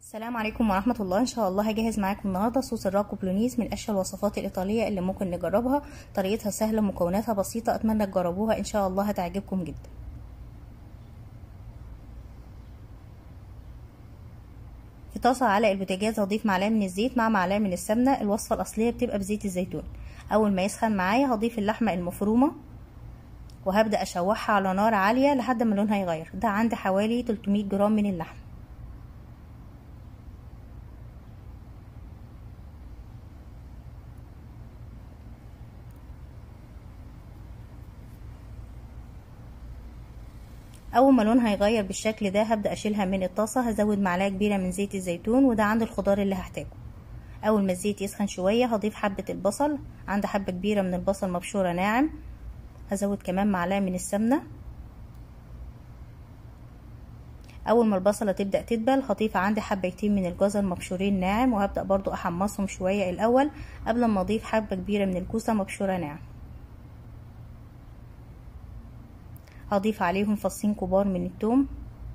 السلام عليكم ورحمة الله ان شاء الله هجهز معاكم النهاردة صوص الراكو بولونيز من اشهر الوصفات الايطالية اللي ممكن نجربها طريقتها سهلة مكوناتها بسيطة اتمنى تجربوها ان شاء الله هتعجبكم جدا في طاسة على البوتاجاز هضيف معلقة من الزيت مع معلقة من السمنة الوصفة الاصلية بتبقى بزيت الزيتون اول ما يسخن معايا هضيف اللحمة المفرومة وهبدأ اشوحها على نار عالية لحد ما لونها يغير ده عندي حوالي 300 جرام من اللحمة اول ما لونها يغير بالشكل ده هبدا اشيلها من الطاسه هزود معلقه كبيره من زيت الزيتون وده عند الخضار اللي هحتاجه اول ما الزيت يسخن شويه هضيف حبه البصل عندي حبه كبيره من البصل مبشوره ناعم هزود كمان معلقه من السمنه اول ما البصله تبدا تدبل هضيف عندي حبيتين من الجزر مبشورين ناعم وهبدا برضو احمصهم شويه الاول قبل ما اضيف حبه كبيره من الكوسه مبشوره ناعم هضيف عليهم فصين كبار من التوم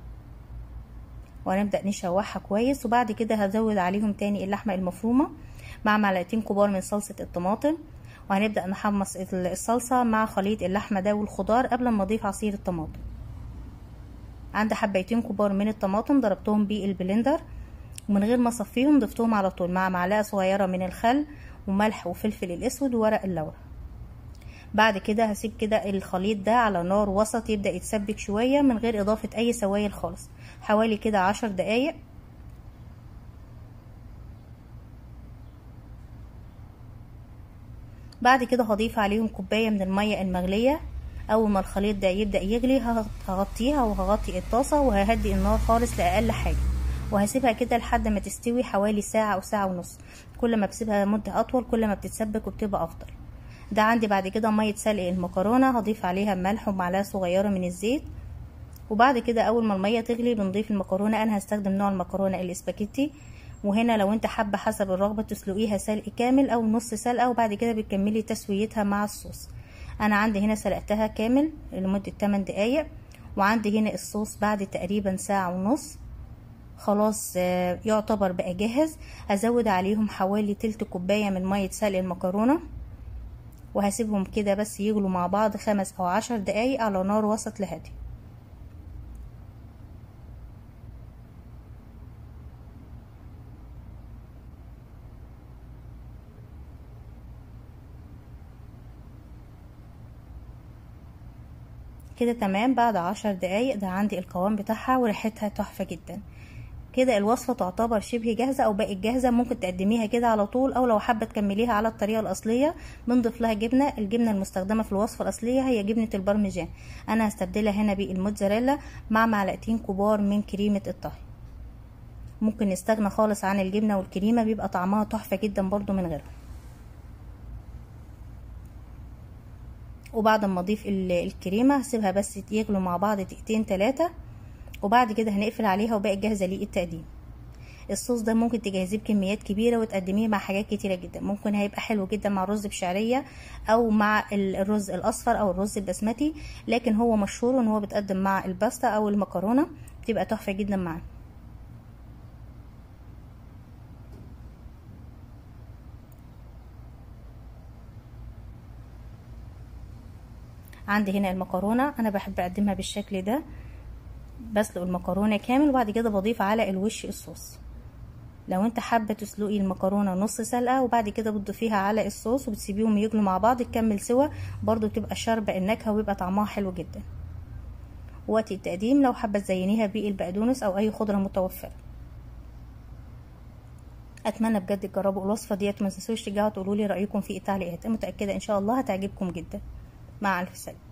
وهنبدأ نشوحها كويس وبعد كده هزود عليهم تاني اللحمة المفرومة مع معلقتين كبار من صلصة الطماطم وهنبدأ نحمص الصلصة مع خليط اللحمة ده والخضار قبل ما اضيف عصير الطماطم عندي حبيتين كبار من الطماطم ضربتهم بالبلندر ومن غير ما اصفيهم ضفتهم على طول مع معلقة صغيرة من الخل وملح وفلفل الاسود وورق اللورا بعد كده هسيب كده الخليط ده على نار وسط يبدأ يتسبك شوية من غير اضافة اي سوائل خالص حوالي كده عشر دقايق بعد كده هضيف عليهم كوباية من المية المغلية اول ما الخليط ده يبدأ يغلي هغطيها وهغطي الطاسة وههدي النار خالص لأقل حاجة وهسيبها كده لحد ما تستوي حوالي ساعة او ساعة ونص كل ما بسيبها مدة اطول كل ما بتتسبك وبتبقى افضل ده عندي بعد كده ميه سلق المكرونه هضيف عليها ملح ومعلقه صغيره من الزيت وبعد كده اول ما الميه تغلي بنضيف المكرونه انا هستخدم نوع المكرونه الاسباجيتي وهنا لو انت حابه حسب الرغبه تسلقيها سلق كامل او نص سلقه وبعد كده بتكملي تسويتها مع الصوص انا عندي هنا سلقتها كامل لمده 8 دقايق وعندي هنا الصوص بعد تقريبا ساعه ونص خلاص يعتبر بقى جاهز هزود عليهم حوالي تلت كوبايه من ميه سلق المكرونه وهسيبهم كده بس يغلوا مع بعض خمس او عشر دقايق على نار وسط لهادي كده تمام بعد عشر دقايق ده عندي القوام بتاعها وريحتها تحفة جدا كده الوصفة تعتبر شبه جاهزة او بقت جاهزة ممكن تقدميها كده على طول او لو حابة تكمليها على الطريقة الاصلية بنضيف لها جبنة الجبنة المستخدمة في الوصفة الاصلية هي جبنة البرمجان انا هستبدلها هنا بالموتزاريلا مع معلقتين كبار من كريمة الطهي ممكن نستغنى خالص عن الجبنة والكريمة بيبقى طعمها تحفة جدا برضو من غيرها وبعد ما اضيف الكريمة هسيبها بس يغلوا مع بعض دقيقتين تلاتة وبعد كده هنقفل عليها وبقت جاهزه للتقديم الصوص ده ممكن تجهزيه بكميات كبيره وتقدميه مع حاجات كتيره جدا ممكن هيبقى حلو جدا مع الرز بشعريه او مع الرز الاصفر او الرز البسمتي لكن هو مشهور ان هو بيتقدم مع الباستا او المكرونه بتبقى تحفه جدا معاه عندي هنا المكرونه انا بحب اقدمها بالشكل ده بسلق المكرونه كامل وبعد كده بضيف على الوش الصوص لو انت حابه تسلقي المكرونه نص سلقه وبعد كده بتضيفيها على الصوص وبتسيبيهم يغلوا مع بعض تكمل سوا برضو تبقى شاربه النكهه ويبقى طعمها حلو جدا وقت التقديم لو حابه تزينيها بالبقدونس او اي خضره متوفره اتمنى بجد تجربوا الوصفه ديت ما تنسوش ترجعوا تقولوا لي رايكم في التعليقات متاكده ان شاء الله هتعجبكم جدا مع الف سلامه